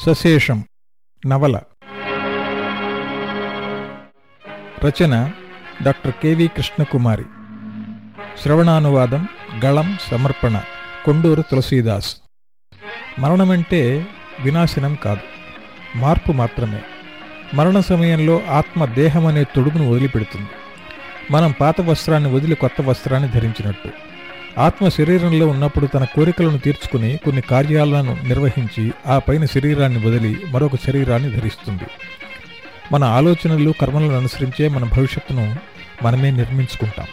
సశేషం నవల రచన doctor K V Krishnakumari శ్రవణానువాదం గళం సమర్పణ కొండూరు తులసీదాస్ మరణమంటే వినాశనం కాదు మార్పు మాత్రమే మరణ సమయంలో ఆత్మ దేహం అనే తొడుగును వదిలిపెడుతుంది మనం పాత వస్త్రాన్ని వదిలి కొత్త వస్త్రాన్ని ధరించినట్టు ఆత్మ శరీరంలో ఉన్నప్పుడు తన కోరికలను తీర్చుకుని కొన్ని కార్యాలను నిర్వహించి ఆ పైన శరీరాన్ని వదిలి మరొక శరీరాన్ని ధరిస్తుంది మన ఆలోచనలు కర్మలను అనుసరించే మన భవిష్యత్తును మనమే నిర్మించుకుంటాం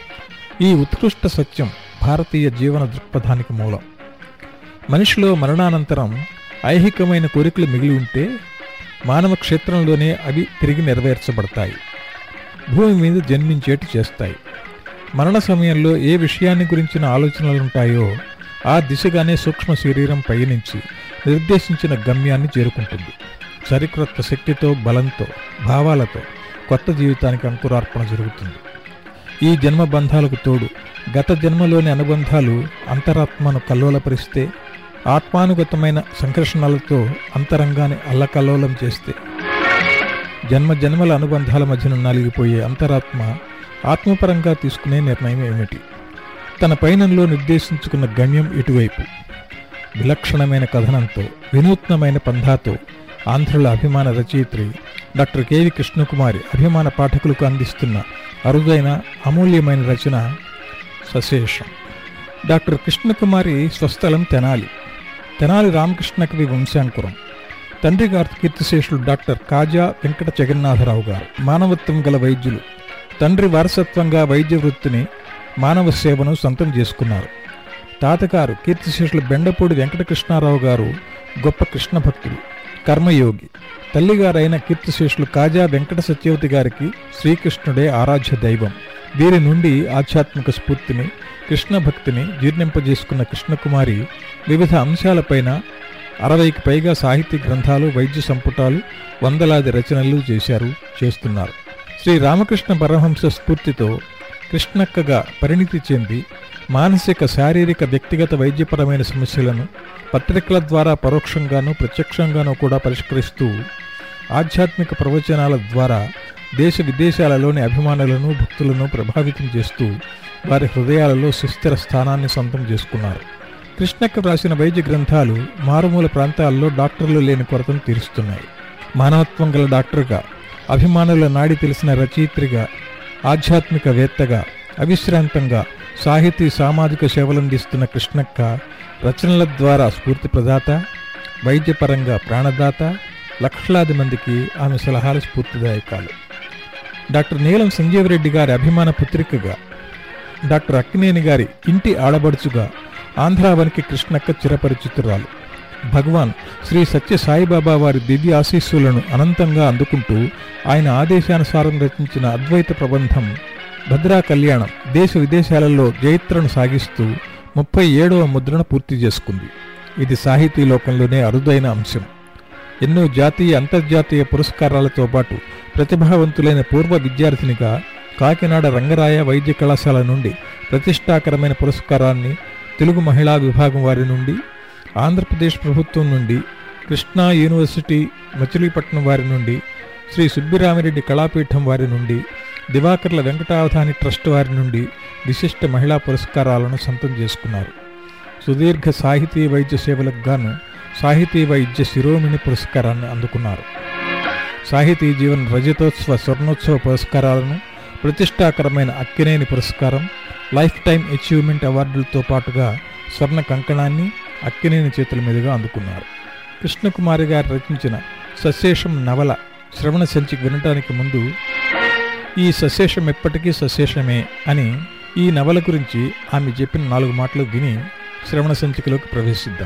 ఈ ఉత్కృష్ట సత్యం భారతీయ జీవన దృక్పథానికి మూలం మనిషిలో మరణానంతరం ఐహికమైన కోరికలు మిగిలి ఉంటే మానవ క్షేత్రంలోనే అవి తిరిగి నెరవేర్చబడతాయి భూమి మీద జన్మించేటి చేస్తాయి మరణ సమయంలో ఏ విషయాన్ని గురించిన ఆలోచనలుంటాయో ఆ దిశగానే సూక్ష్మ శరీరం పయనించి నిర్దేశించిన గమ్యాన్ని చేరుకుంటుంది సరికొత్త శక్తితో బలంతో భావాలతో కొత్త జీవితానికి అంకురార్పణ జరుగుతుంది ఈ జన్మ బంధాలకు తోడు గత జన్మలోని అనుబంధాలు అంతరాత్మను కల్లోలపరిస్తే ఆత్మానుగతమైన సంఘర్షణలతో అంతరంగాన్ని అల్లకల్లోలం చేస్తే జన్మ జన్మల అనుబంధాల మధ్యన నలిగిపోయే అంతరాత్మ ఆత్మపరంగా తీసుకునే నిర్ణయం ఏమిటి తన పయనంలో నిర్దేశించుకున్న గమ్యం ఇటువైపు విలక్షణమైన కథనంతో వినూత్నమైన పంధాతో ఆంధ్రుల అభిమాన రచయిత్రి డాక్టర్ కెవి కృష్ణకుమారి అభిమాన పాఠకులకు అందిస్తున్న అరుదైన అమూల్యమైన రచన సశేషం డాక్టర్ కృష్ణకుమారి స్వస్థలం తెనాలి తెనాలి రామకృష్ణ కవి వంశాంకురం తండ్రి గారు కీర్తిశేషులు డాక్టర్ కాజా వెంకట జగన్నాథరావు గారు మానవత్వం గల వైద్యులు తండ్రి వారసత్వంగా వైద్య వృత్తిని మానవ సేవను సొంతం చేసుకున్నారు తాతగారు కీర్తిశేషులు బెండపూడి వెంకటకృష్ణారావు గారు గొప్ప కృష్ణ భక్తుడు కర్మయోగి తల్లిగారైన కీర్తిశేషులు కాజా వెంకట సత్యవతి గారికి శ్రీకృష్ణుడే ఆరాధ్య దైవం వీరి నుండి ఆధ్యాత్మిక స్ఫూర్తిని కృష్ణ భక్తిని జీర్ణింపజేసుకున్న కృష్ణకుమారి వివిధ అంశాలపైన అరవైకి పైగా సాహితీ గ్రంథాలు వైద్య సంపుటాలు వందలాది రచనలు చేశారు చేస్తున్నారు శ్రీ రామకృష్ణ పరమహంస స్ఫూర్తితో కృష్ణక్కగా పరిణితి చెంది మానసిక శారీరక వ్యక్తిగత వైద్యపరమైన సమస్యలను పత్రికల ద్వారా పరోక్షంగానూ ప్రత్యక్షంగానూ కూడా పరిష్కరిస్తూ ఆధ్యాత్మిక ప్రవచనాల ద్వారా దేశ విదేశాలలోని అభిమానులను భక్తులను ప్రభావితం చేస్తూ వారి హృదయాలలో సుస్థిర స్థానాన్ని సొంతం చేసుకున్నారు కృష్ణక్క వ్రాసిన వైద్య గ్రంథాలు మారుమూల ప్రాంతాల్లో డాక్టర్లు లేని కొరతను తీరుస్తున్నాయి మానవత్వం గల డాక్టర్గా అభిమానుల నాడి తెలిసిన రచయిత్రిగా ఆధ్యాత్మికవేత్తగా అవిశ్రాంతంగా సాహితీ సామాజిక సేవలందిస్తున్న కృష్ణక్క రచనల ద్వారా స్ఫూర్తి ప్రదాత వైద్యపరంగా ప్రాణదాత లక్షలాది మందికి ఆమె సలహాలు స్ఫూర్తిదాయకాలు డాక్టర్ నీలం సంజీవరెడ్డి గారి అభిమాన పుత్రికగా డాక్టర్ అక్కినేని గారి ఇంటి ఆడబడుచుగా ఆంధ్రావనికి కృష్ణక్క చిరపరిచితురాలు భగవాన్ శ్రీ సత్య సాయిబాబా వారి దివ్య ఆశీస్సులను అనంతంగా అందుకుంటూ ఆయన ఆదేశానుసారం రచించిన అద్వైత ప్రబంధం భద్రా కళ్యాణం దేశ విదేశాలలో జైత్రను సాగిస్తూ ముప్పై ఏడవ ముద్రణ పూర్తి చేసుకుంది ఇది సాహితీ లోకంలోనే అరుదైన అంశం ఎన్నో జాతీయ అంతర్జాతీయ పురస్కారాలతో పాటు ప్రతిభావంతులైన పూర్వ విద్యార్థినిగా కాకినాడ రంగరాయ వైద్య కళాశాల నుండి ప్రతిష్టాకరమైన పురస్కారాన్ని తెలుగు మహిళా విభాగం వారి నుండి ఆంధ్రప్రదేశ్ ప్రభుత్వం నుండి కృష్ణా యూనివర్సిటీ మచిలీపట్నం వారి నుండి శ్రీ సుబ్బిరామిరెడ్డి కళాపీఠం వారి నుండి దివాకర్ల వెంకటావధాని ట్రస్ట్ వారి నుండి విశిష్ట మహిళా పురస్కారాలను సొంతం చేసుకున్నారు సుదీర్ఘ సాహితీ వైద్య సేవలకు గాను సాహితీ వైద్య శిరోమిణి పురస్కారాన్ని అందుకున్నారు సాహితీ జీవన్ రజతోత్సవ స్వర్ణోత్సవ పురస్కారాలను ప్రతిష్టాకరమైన అక్కినేని పురస్కారం లైఫ్ టైం అచీవ్మెంట్ అవార్డులతో పాటుగా స్వర్ణ కంకణాన్ని అక్కినేని చేతుల మీదుగా అందుకున్నారు కృష్ణకుమారి గారు రచించిన సశేషం నవల శ్రవణ సంచిక వినటానికి ముందు ఈ సశేషం ఎప్పటికీ సశేషమే అని ఈ నవల గురించి ఆమె చెప్పిన నాలుగు మాటలు విని శ్రవణ సంచికలోకి ప్రవేశిద్దాం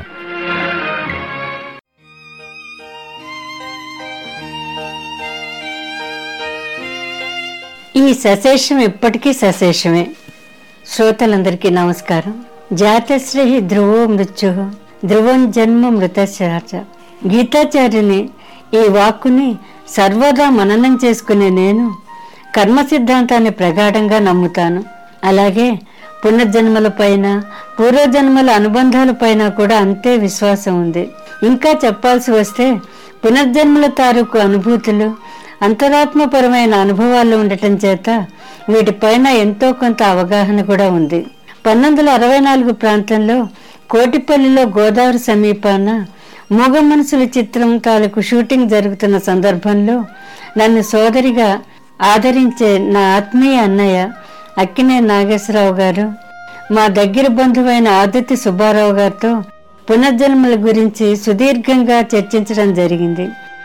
ఈ సశేషం ఎప్పటికీ సశేషమే శ్రోతలందరికీ నమస్కారం జాతశ్రీ ధ్రువో మృత్యు ధ్రువం జన్మ మృతశాచ గీతాచార్యుని ఈ వాక్కుని సర్వదా మననం చేసుకునే నేను కర్మ సిద్ధాంతాన్ని ప్రగాఢంగా నమ్ముతాను అలాగే పునర్జన్మల పైన పూర్వజన్మల అనుబంధాల పైన కూడా అంతే విశ్వాసం ఉంది ఇంకా చెప్పాల్సి వస్తే పునర్జన్మల తాలూకు అనుభూతులు అంతరాత్మపరమైన అనుభవాలు ఉండటం చేత వీటిపైన ఎంతో కొంత అవగాహన కూడా ఉంది పంతొమ్మిది వందల అరవై నాలుగు ప్రాంతంలో కోటిపల్లిలో గోదావరి సమీపాన మూగ మనసుల చిత్రం తాలూకు షూటింగ్ జరుగుతున్న సందర్భంలో నన్ను సోదరిగా ఆదరించే నా ఆత్మీయ అన్నయ్య అక్కినే నాగేశ్వరరావు గారు మా దగ్గర బంధువైన ఆదిత్య సుబ్బారావు గారితో పునర్జన్మల గురించి సుదీర్ఘంగా చర్చించడం జరిగింది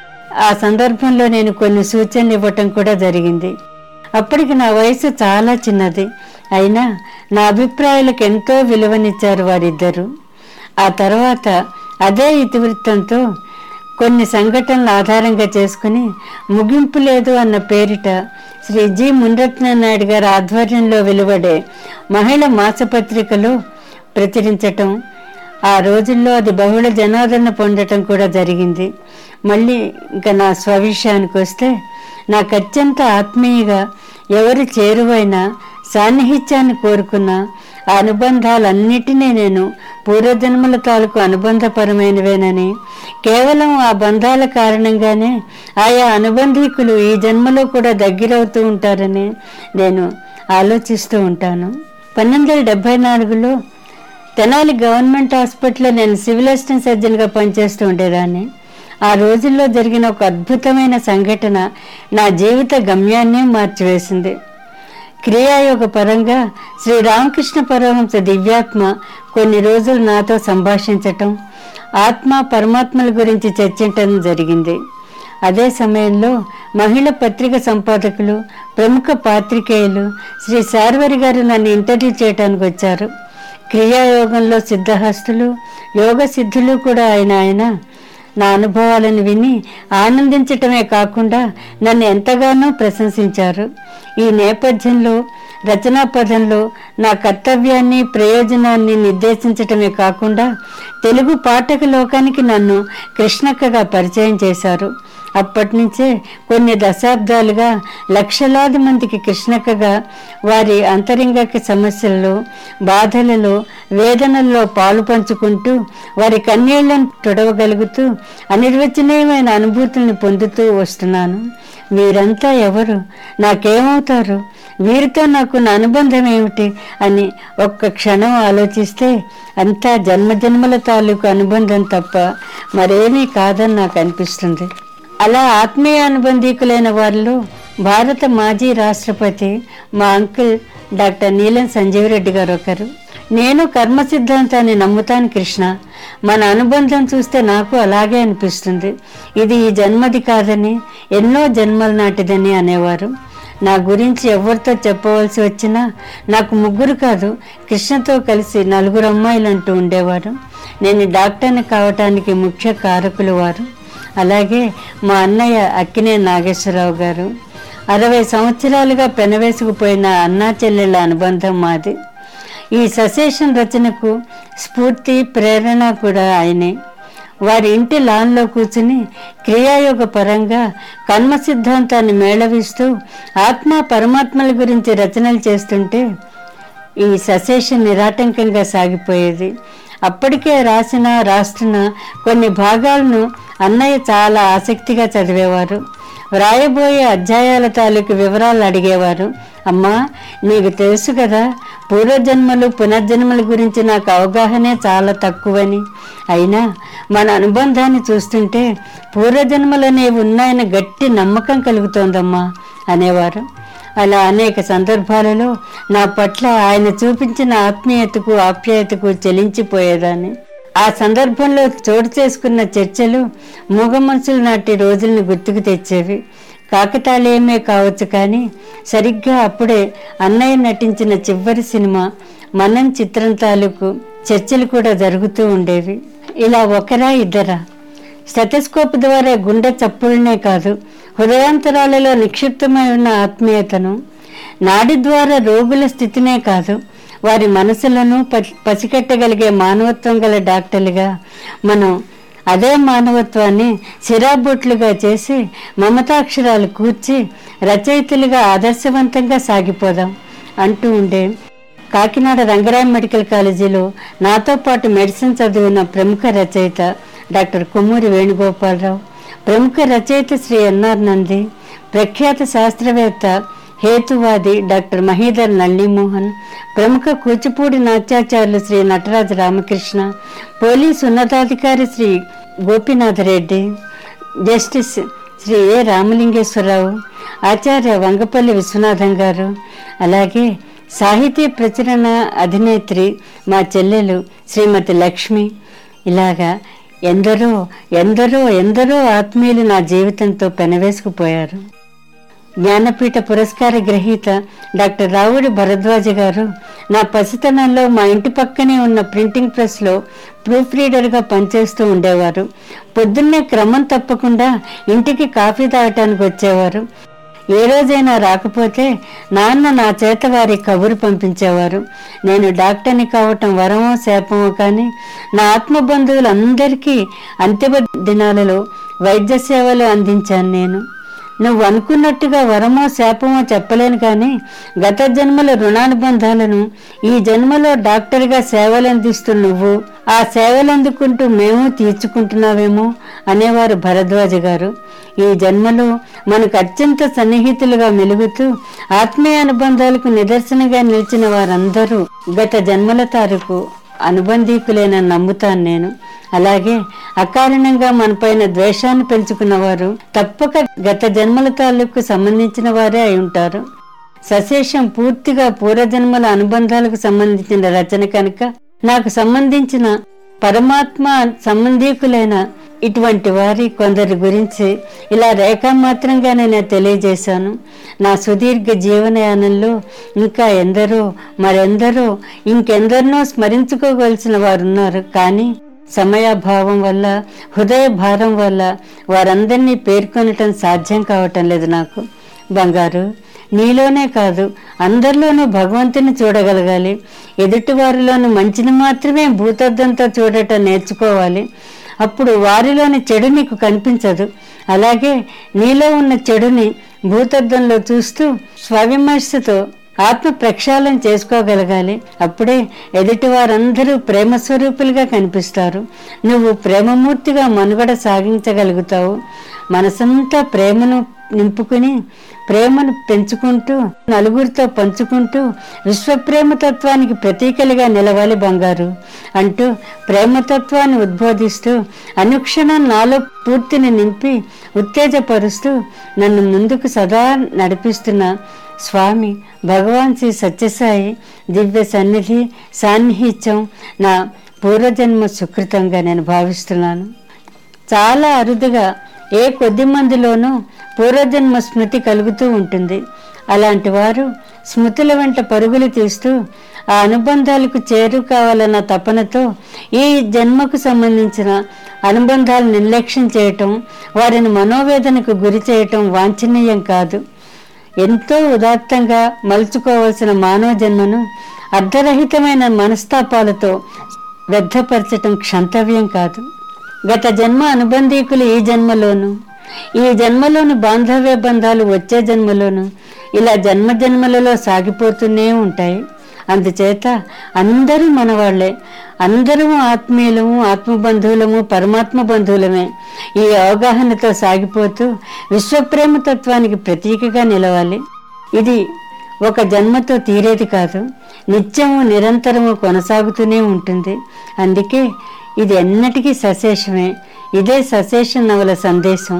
ఆ సందర్భంలో నేను కొన్ని సూచనలు ఇవ్వటం కూడా జరిగింది అప్పటికి నా వయసు చాలా చిన్నది అయినా నా అభిప్రాయాలకు ఎంతో విలువనిచ్చారు వారిద్దరు ఆ తర్వాత అదే ఇతివృత్తంతో కొన్ని సంఘటనలు ఆధారంగా చేసుకుని ముగింపు లేదు అన్న పేరిట శ్రీ జి మునరత్న నాయుడు గారి ఆధ్వర్యంలో వెలువడే మహిళ మాసపత్రికలో ప్రచురించటం ఆ రోజుల్లో అది బహుళ జనాదరణ పొందటం కూడా జరిగింది మళ్ళీ ఇంకా నా స్వవిషయానికి వస్తే నాకు అత్యంత ఆత్మీయగా ఎవరు చేరువైనా సాన్నిహిత్యాన్ని కోరుకున్న ఆ అనుబంధాలన్నిటినీ నేను పూర్వజన్మల తాలూకు అనుబంధపరమైనవేనని కేవలం ఆ బంధాల కారణంగానే ఆయా అనుబంధీకులు ఈ జన్మలో కూడా దగ్గరవుతూ ఉంటారని నేను ఆలోచిస్తూ ఉంటాను పంతొమ్మిది వందల డెబ్బై నాలుగులో తెనాలి గవర్నమెంట్ హాస్పిటల్లో నేను సివిల్ అసిస్టెంట్ సర్జన్గా పనిచేస్తూ ఉండేదాన్ని ఆ రోజుల్లో జరిగిన ఒక అద్భుతమైన సంఘటన నా జీవిత గమ్యాన్నే మార్చివేసింది క్రియాయోగ పరంగా శ్రీ రామకృష్ణ పరమహంస దివ్యాత్మ కొన్ని రోజులు నాతో సంభాషించటం ఆత్మ పరమాత్మల గురించి చర్చించడం జరిగింది అదే సమయంలో మహిళ పత్రిక సంపాదకులు ప్రముఖ పాత్రికేయులు శ్రీ శార్వరి గారు నన్ను ఇంటర్వ్యూ చేయడానికి వచ్చారు క్రియాయోగంలో సిద్ధహస్తులు యోగ సిద్ధులు కూడా ఆయన ఆయన నా అనుభవాలను విని ఆనందించటమే కాకుండా నన్ను ఎంతగానో ప్రశంసించారు ఈ నేపథ్యంలో రచనా పదంలో నా కర్తవ్యాన్ని ప్రయోజనాన్ని నిర్దేశించటమే కాకుండా తెలుగు పాఠక లోకానికి నన్ను కృష్ణక్కగా పరిచయం చేశారు అప్పటి నుంచే కొన్ని దశాబ్దాలుగా లక్షలాది మందికి కృష్ణక్కగా వారి అంతరింగక సమస్యల్లో బాధలలో వేదనల్లో పాలు పంచుకుంటూ వారి కన్నీళ్లను తొడవగలుగుతూ అనిర్వచనీయమైన అనుభూతుల్ని పొందుతూ వస్తున్నాను వీరంతా ఎవరు నాకేమవుతారు వీరితో నాకున్న అనుబంధం ఏమిటి అని ఒక్క క్షణం ఆలోచిస్తే అంతా జన్మజన్మల తాలూకు అనుబంధం తప్ప మరేమీ కాదని నాకు అనిపిస్తుంది అలా ఆత్మీయ అనుబంధీకులైన వారిలో భారత మాజీ రాష్ట్రపతి మా అంకుల్ డాక్టర్ నీలం సంజీవరెడ్డి గారు ఒకరు నేను కర్మ సిద్ధాంతాన్ని నమ్ముతాను కృష్ణ మన అనుబంధం చూస్తే నాకు అలాగే అనిపిస్తుంది ఇది ఈ జన్మది కాదని ఎన్నో జన్మల నాటిదని అనేవారు నా గురించి ఎవరితో చెప్పవలసి వచ్చినా నాకు ముగ్గురు కాదు కృష్ణతో కలిసి నలుగురు అమ్మాయిలు అంటూ ఉండేవారు నేను డాక్టర్ని కావటానికి ముఖ్య కారకులు వారు అలాగే మా అన్నయ్య అక్కినే నాగేశ్వరరావు గారు అరవై సంవత్సరాలుగా పెనవేసుకుపోయిన అన్నా చెల్లెళ్ళ అనుబంధం మాది ఈ సశేషన్ రచనకు స్ఫూర్తి ప్రేరణ కూడా ఆయనే వారి ఇంటి లాన్లో కూర్చుని క్రియాయోగ పరంగా కర్మ సిద్ధాంతాన్ని మేళవిస్తూ ఆత్మ పరమాత్మల గురించి రచనలు చేస్తుంటే ఈ సశేషన్ నిరాటంకంగా సాగిపోయేది అప్పటికే రాసిన రాస్తున్న కొన్ని భాగాలను అన్నయ్య చాలా ఆసక్తిగా చదివేవారు వ్రాయబోయే అధ్యాయాల తాలూకు వివరాలు అడిగేవారు అమ్మా నీకు తెలుసు కదా పూర్వజన్మలు పునర్జన్మల గురించి నాకు అవగాహనే చాలా తక్కువని అయినా మన అనుబంధాన్ని చూస్తుంటే పూర్వజన్మలు అనేవి ఉన్నాయని గట్టి నమ్మకం కలుగుతోందమ్మా అనేవారు అలా అనేక సందర్భాలలో నా పట్ల ఆయన చూపించిన ఆత్మీయతకు ఆప్యాయతకు చెలించిపోయేదాన్ని ఆ సందర్భంలో చోటు చేసుకున్న చర్చలు మూగ మనసులు నాటి రోజుల్ని గుర్తుకు తెచ్చేవి కాకతాళీయమే కావచ్చు కానీ సరిగ్గా అప్పుడే అన్నయ్య నటించిన చివరి సినిమా మనం చిత్రం తాలూకు చర్చలు కూడా జరుగుతూ ఉండేవి ఇలా ఒకరా ఇద్దరా స్టెటస్కోప్ ద్వారా గుండె చప్పుడునే కాదు హృదయాంతరాలలో నిక్షిప్తమై ఉన్న ఆత్మీయతను నాడి ద్వారా రోగుల స్థితినే కాదు వారి మనసులను ప- పసికట్టగలిగే మానవత్వం గల డాక్టర్లుగా మనం అదే మానవత్వాన్ని సిరాబొట్లుగా చేసి మమతాక్షరాలు కూర్చి రచయితలుగా ఆదర్శవంతంగా సాగిపోదాం అంటూ ఉండే కాకినాడ రంగరాయ మెడికల్ కాలేజీలో నాతో పాటు మెడిసిన్ చదివిన ప్రముఖ రచయిత డాక్టర్ కొమ్మూరి వేణుగోపాలరావు ప్రముఖ రచయిత శ్రీ ఎన్ఆర్ నంది ప్రఖ్యాత శాస్త్రవేత్త హేతువాది డాక్టర్ మహీధర్ నల్లిమోహన్ ప్రముఖ కూచిపూడి నాట్యాచార్యులు శ్రీ నటరాజ రామకృష్ణ పోలీస్ ఉన్నతాధికారి శ్రీ గోపీనాథరెడ్డి జస్టిస్ శ్రీ ఏ రామలింగేశ్వరరావు ఆచార్య వంగపల్లి విశ్వనాథం గారు అలాగే సాహితీ ప్రచురణ అధినేత్రి మా చెల్లెలు శ్రీమతి లక్ష్మి ఇలాగా ఎందరో ఎందరో ఎందరో ఆత్మీయులు నా జీవితంతో పెనవేసుకుపోయారు జ్ఞానపీఠ పురస్కార గ్రహీత డాక్టర్ రావుడి భరద్వాజ గారు నా పసితనంలో మా ఇంటి పక్కనే ఉన్న ప్రింటింగ్ ప్రెస్లో ప్రూఫ్ రీడర్గా పనిచేస్తూ ఉండేవారు పొద్దున్నే క్రమం తప్పకుండా ఇంటికి కాఫీ తాగటానికి వచ్చేవారు ఏ రోజైనా రాకపోతే నాన్న నా చేత వారి కబురు పంపించేవారు నేను డాక్టర్ని కావటం వరమో శాపమో కానీ నా ఆత్మ బంధువులందరికీ అంతిమ దినాలలో వైద్య సేవలు అందించాను నేను నువ్వు అనుకున్నట్టుగా వరమో శాపమో చెప్పలేను కానీ గత జన్మల రుణానుబంధాలను ఈ జన్మలో డాక్టర్గా సేవలు అందిస్తూ నువ్వు ఆ సేవలు అందుకుంటూ మేము తీర్చుకుంటున్నావేమో అనేవారు భరద్వాజ గారు ఈ జన్మలో మనకు అత్యంత సన్నిహితులుగా మెలుగుతూ ఆత్మీయ అనుబంధాలకు నిదర్శనగా నిలిచిన వారందరూ గత జన్మల తారీఖు అనుబంధీకులేనని నమ్ముతాను నేను అలాగే అకారణంగా మనపైన ద్వేషాన్ని పెంచుకున్నవారు తప్పక గత జన్మల తాలూకు సంబంధించిన వారే అయి ఉంటారు సశేషం పూర్తిగా పూర్వజన్మల అనుబంధాలకు సంబంధించిన రచన కనుక నాకు సంబంధించిన పరమాత్మ సంబంధీకులైన ఇటువంటి వారి కొందరి గురించి ఇలా రేఖామాత్రంగానే నేను తెలియజేశాను నా సుదీర్ఘ జీవనయానంలో ఇంకా ఎందరో మరెందరో ఇంకెందరినో స్మరించుకోవలసిన వారు ఉన్నారు కానీ సమయాభావం వల్ల హృదయ భారం వల్ల వారందరినీ పేర్కొనటం సాధ్యం కావటం లేదు నాకు బంగారు నీలోనే కాదు అందరిలోనూ భగవంతుని చూడగలగాలి ఎదుటివారిలోని మంచిని మాత్రమే భూతద్దంతో చూడటం నేర్చుకోవాలి అప్పుడు వారిలోని చెడు నీకు కనిపించదు అలాగే నీలో ఉన్న చెడుని భూతద్దంలో చూస్తూ స్వవిమర్శతో ఆత్మ ప్రక్షాళన చేసుకోగలగాలి అప్పుడే ఎదుటి వారందరూ ప్రేమ స్వరూపులుగా కనిపిస్తారు నువ్వు ప్రేమమూర్తిగా మనుగడ సాగించగలుగుతావు మనసంతా ప్రేమను నింపుకుని ప్రేమను పెంచుకుంటూ నలుగురితో పంచుకుంటూ విశ్వప్రేమతత్వానికి ప్రతీకలుగా నిలవాలి బంగారు అంటూ ప్రేమతత్వాన్ని ఉద్బోధిస్తూ అనుక్షణం నాలో పూర్తిని నింపి ఉత్తేజపరుస్తూ నన్ను ముందుకు సదా నడిపిస్తున్న స్వామి భగవాన్ శ్రీ సత్యసాయి దివ్య సన్నిధి సాన్నిహిత్యం నా పూర్వజన్మ సుకృతంగా నేను భావిస్తున్నాను చాలా అరుదుగా ఏ కొద్ది మందిలోనూ పూర్వజన్మ స్మృతి కలుగుతూ ఉంటుంది అలాంటి వారు స్మృతుల వెంట పరుగులు తీస్తూ ఆ అనుబంధాలకు చేరు కావాలన్న తపనతో ఈ జన్మకు సంబంధించిన అనుబంధాలు నిర్లక్ష్యం చేయటం వారిని మనోవేదనకు గురి చేయటం వాంఛనీయం కాదు ఎంతో ఉదాత్తంగా మలుచుకోవలసిన మానవ జన్మను అర్ధరహితమైన మనస్తాపాలతో వ్యర్థపరచటం క్షంతవ్యం కాదు గత జన్మ అనుబంధీకులు ఈ జన్మలోను ఈ జన్మలోని బాంధవ్య బంధాలు వచ్చే జన్మలోను ఇలా జన్మ జన్మలలో సాగిపోతూనే ఉంటాయి అందుచేత అందరూ మనవాళ్లే అందరూ ఆత్మీయులము ఆత్మబంధువులము పరమాత్మ బంధువులమే ఈ అవగాహనతో సాగిపోతూ విశ్వప్రేమ తత్వానికి ప్రతీకగా నిలవాలి ఇది ఒక జన్మతో తీరేది కాదు నిత్యము నిరంతరము కొనసాగుతూనే ఉంటుంది అందుకే ఇది ఎన్నటికీ సశేషమే ఇదే సశేష నవల సందేశం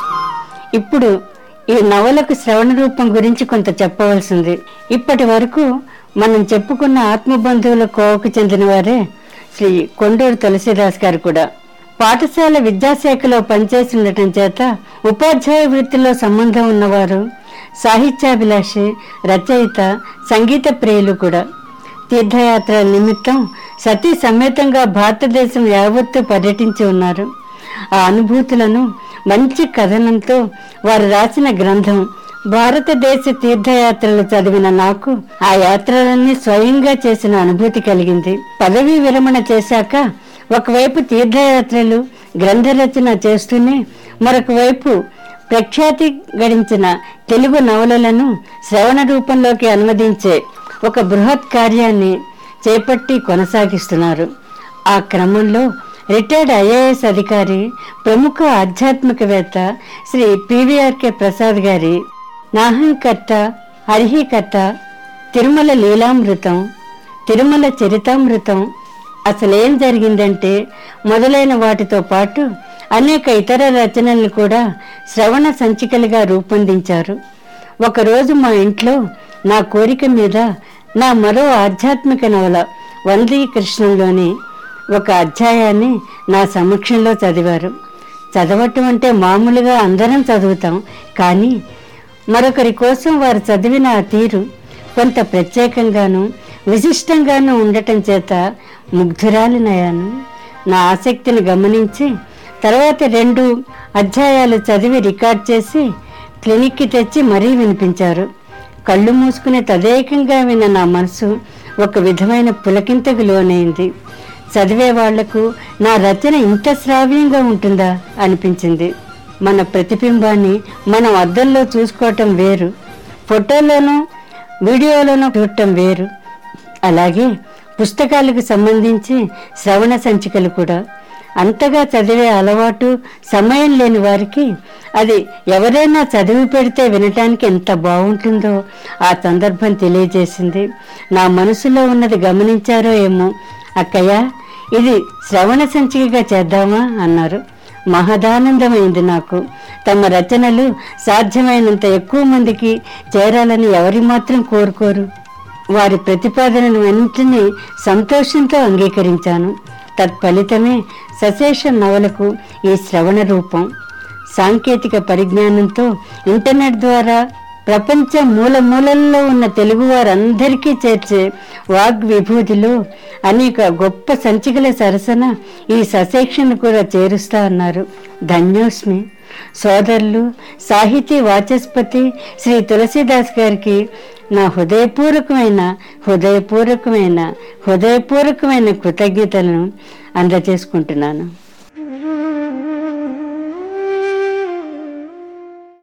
ఇప్పుడు ఈ నవలకు శ్రవణ రూపం గురించి కొంత చెప్పవలసింది ఇప్పటి వరకు మనం చెప్పుకున్న ఆత్మబంధువుల కోవకు చెందిన వారే శ్రీ కొండూరు తులసిదాస్ గారు కూడా పాఠశాల విద్యాశాఖలో పనిచేసి ఉండటం చేత ఉపాధ్యాయ వృత్తిలో సంబంధం ఉన్నవారు సాహిత్యాభిలాషి రచయిత సంగీత ప్రియులు కూడా తీర్థయాత్రల నిమిత్తం సతీ సమేతంగా భారతదేశం యావత్తు పర్యటించి ఉన్నారు ఆ అనుభూతులను మంచి కథనంతో వారు రాసిన గ్రంథం భారతదేశ తీర్థయాత్రలు చదివిన నాకు ఆ యాత్రలన్నీ స్వయంగా చేసిన అనుభూతి కలిగింది పదవీ విరమణ చేశాక ఒకవైపు తీర్థయాత్రలు గ్రంథ రచన చేస్తూనే మరొక వైపు ప్రఖ్యాతి గడించిన తెలుగు నవలలను శ్రవణ రూపంలోకి అనువదించే ఒక బృహత్ కార్యాన్ని చేపట్టి కొనసాగిస్తున్నారు ఆ క్రమంలో రిటైర్డ్ ఐఏఎస్ అధికారి ప్రముఖ ఆధ్యాత్మికవేత్త శ్రీ పివిఆర్కే ప్రసాద్ గారి నాహంకర్త హరిహికర్త తిరుమల లీలామృతం తిరుమల చరితామృతం అసలేం జరిగిందంటే మొదలైన వాటితో పాటు అనేక ఇతర రచనలను కూడా శ్రవణ సంచికలుగా రూపొందించారు ఒకరోజు మా ఇంట్లో నా కోరిక మీద నా మరో ఆధ్యాత్మిక నవల వందీ కృష్ణంలోని ఒక అధ్యాయాన్ని నా సమక్షంలో చదివారు చదవటం అంటే మామూలుగా అందరం చదువుతాం కానీ మరొకరి కోసం వారు చదివిన ఆ తీరు కొంత ప్రత్యేకంగాను విశిష్టంగాను ఉండటం చేత ముగ్ధురాలినయ్యాను నా ఆసక్తిని గమనించి తర్వాత రెండు అధ్యాయాలు చదివి రికార్డ్ చేసి క్లినిక్కి తెచ్చి మరీ వినిపించారు కళ్ళు మూసుకుని తదేకంగా విన్న నా మనసు ఒక విధమైన పులకింతకు లోనైంది చదివే వాళ్లకు నా రచన ఇంత శ్రావ్యంగా ఉంటుందా అనిపించింది మన ప్రతిబింబాన్ని మనం అద్దంలో చూసుకోవటం వేరు ఫోటోలోనూ వీడియోలోనూ చూడటం వేరు అలాగే పుస్తకాలకు సంబంధించి శ్రవణ సంచికలు కూడా అంతగా చదివే అలవాటు సమయం లేని వారికి అది ఎవరైనా చదివి పెడితే వినటానికి ఎంత బాగుంటుందో ఆ సందర్భం తెలియజేసింది నా మనసులో ఉన్నది గమనించారో ఏమో అక్కయ్య ఇది శ్రవణ సంచికగా చేద్దామా అన్నారు మహదానందమైంది నాకు తమ రచనలు సాధ్యమైనంత ఎక్కువ మందికి చేరాలని ఎవరి మాత్రం కోరుకోరు వారి ప్రతిపాదనను వెంటనే సంతోషంతో అంగీకరించాను తత్ఫలితమే సశేష నవలకు ఈ శ్రవణ రూపం సాంకేతిక పరిజ్ఞానంతో ఇంటర్నెట్ ద్వారా ప్రపంచ మూల మూలల్లో ఉన్న తెలుగు వారందరికీ చేర్చే వాగ్ విభూతిలో అనేక గొప్ప సంచికల సరసన ఈ సశేక్షను కూడా చేరుస్తా అన్నారు ధన్యోస్మి సోదరులు సాహితీ వాచస్పతి శ్రీ తులసీదాస్ గారికి నా హృదయపూర్వకమైన హృదయపూర్వకమైన హృదయపూర్వకమైన కృతజ్ఞతలను అందజేసుకుంటున్నాను